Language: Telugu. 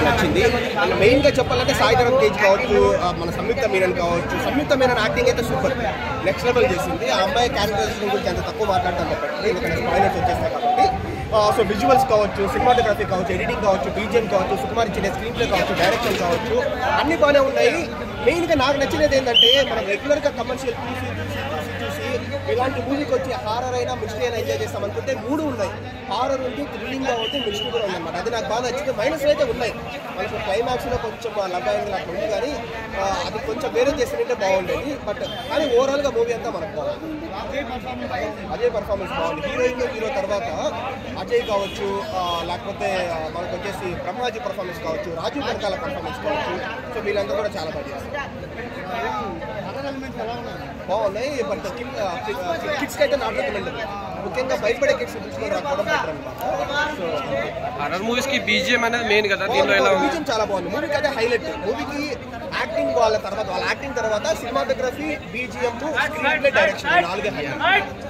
నచ్చింది మెయిన్ గా చెప్పాలంటే సాయిధరం తేజ్ కావచ్చు ఆ, మన సంయుక్త మీనన్ కావచ్చు సంయుక్త మీనన్ యాక్టింగ్ అయితే సూపర్ నెక్స్ట్ లెవెల్ చేసింది ఆ అమ్మాయి క్యారెక్టరైజేషన్ గురించి అంత తక్కువ మాట్లాడతాను చెప్పండి ఎందుకంటే స్పాయిలర్స్ వచ్చేస్తాయి కాబట్టి సో విజువల్స్ కావచ్చు సినిమాటోగ్రఫీ కావచ్చు ఎడిటింగ్ కావచ్చు బీజిఎం కావచ్చు సుకుమార్ ఇచ్చిన స్క్రీన్ ప్లే కావచ్చు డైరెక్షన్ కావచ్చు అన్ని బాగానే ఉన్నాయి మెయిన్గా నాకు నచ్చినది ఏంటంటే మనం రెగ్యులర్గా కమర్షియల్ చూసి చూసి చూసి చూసి ఇలాంటి మూవీకి వచ్చి హారర్ అయినా మిస్టరీ అయినా ఎంజాయ్ చేస్తాం అనుకుంటే మూడు ఉన్నాయి హారర్ ఉంది థ్రిల్లింగ్గా ఉంది మిస్టరీ కూడా ఉందన్నమాట అది నాకు బాగా నచ్చింది మైనస్ అయితే ఉన్నాయి మనకు క్లైమాక్స్లో కొంచెం లవ్ యాంగిల్ అట్లా ఉంది కానీ ఆ, అది కొంచెం వేరే చేస్తుంటే బాగుండేది బట్ కానీ ఓవరాల్గా మూవీ అంతా మనకు బాగుంది అజయ్ పర్ఫార్మెన్స్ బాగుంది హీరోయిన్ హీరో తర్వాత అజయ్ కావచ్చు ఆ, లేకపోతే ఆ, మనకు వచ్చేసి బ్రహ్మాజీ పర్ఫార్మెన్స్ కావచ్చు రాజీవ్ కనకాల పర్ఫార్మెన్స్ కావచ్చు సో వీళ్ళందరూ కూడా చాలా బాగా చేస్తారు బాగున్నాయి బట్ కిడ్స్కి అయితే నాట్ రికమెండ్ ముఖ్యంగా భయపడే కిడ్స్ తీసుకొని రాకపోవడం బెటర్ అనమాట సో హర్రర్ మూవీస్ కి బీజిఎం అనేది మెయిన్ కదా దీనిలో ఎలా ఉంది బీజం చాలా బాగుంది మూవీకి అయితే హైలైట్ మూవీకి యాక్టింగ్ వాళ్ళ తర్వాత వాళ్ళ యాక్టింగ్ తర్వాత cinematography BGM screenplay direction నాలుగే హైలైట్